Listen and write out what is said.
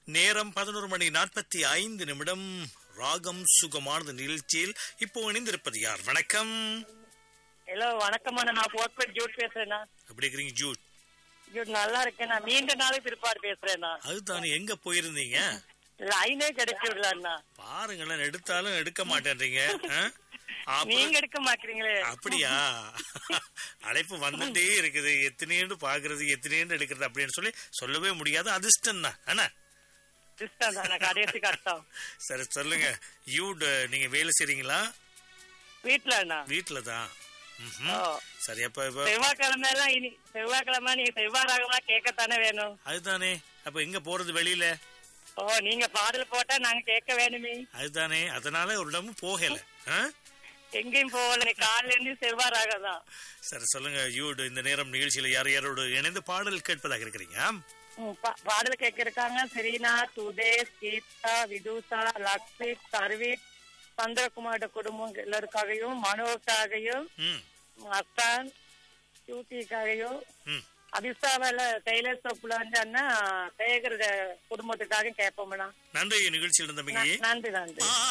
நேரம் பதினோரு மணி நாற்பத்தி ஐந்து நிமிடம் ராகம் சுகமானது நிகழ்ச்சியில் இப்போ இணைந்திருப்பது யார் வணக்கம் ஹலோ வணக்கம்மா நான் போர்ட்பேட் ஜூட் பேசுறேண்ணா எப்படி இருக்கிறீங்க ஜூட் ஜூட் நல்லா இருக்கேண்ணா நீண்ட நாளுக்கு பிற்பாடு பேசுறேண்ணா அதுதானே எங்க போயிருந்தீங்க லைனே கிடைச்சி விடலண்ணா பாருங்களேன் எடுத்தாலும் எடுக்க மாட்டேன்றீங்க ஆ? அப்புறம் நீங்க எடுக்க மாட்டீங்களே அப்படியா அழைப்பு வந்துட்டே இருக்குது எத்தனைன்னு பாக்குறது எத்தனைன்னு எடுக்கிறது அப்படின்னு சொல்லி சொல்லவே முடியாது அதிர்ஷ்டம் தான் ஆனா சிஸ்டம் தானே கடைசி கஷ்டம் சரி சொல்லுங்க யூட் நீங்க வேலை செய்றீங்களா வீட்டுல அண்ணா வீட்டுல தான் ஓ. சரி அப்ப இப்ப செவ்வாய்க்கிழமை எல்லாம் இனி செவ்வாய்க்கிழமை நீங்க செவ்வாய் ராகமா கேட்கத்தானே வேணும் அதுதானே அப்ப எங்க போறது வெளியில ஓ நீங்க பாடல் போட்டா நாங்க கேட்க வேணுமே அதுதானே அதனால ஒரு இடமும் போகல ஆ? எங்கேயும் போகல நீ காலையில இருந்து செவ்வாய் ராகம் தான் சரி சொல்லுங்க யூட் இந்த நேரம் நிகழ்ச்சியில யார் யாரோடு இணைந்து பாடல் கேட்பதாக இருக்கிறீங்க ம், பா- பாடல் கேட்க இருக்காங்க செரீனா சுதேஷ் கீதா விதுஷா லக்ஷி சர்வீத் சந்திரகுமாரோட குடும்பம் எல்லாருக்காகவும் மனோவுக்காகவும் ம் அஸ்தான் டியூட்டிக்காகவும் ம் அபிசாவில டெய்லர் ஷாப்ல வந்து அண்ணா சேகர் குடும்பத்துக்காக கேட்போம்னா நன்றி நிகழ்ச்சியில் இருந்தமைக்கு நன்றி நன்றி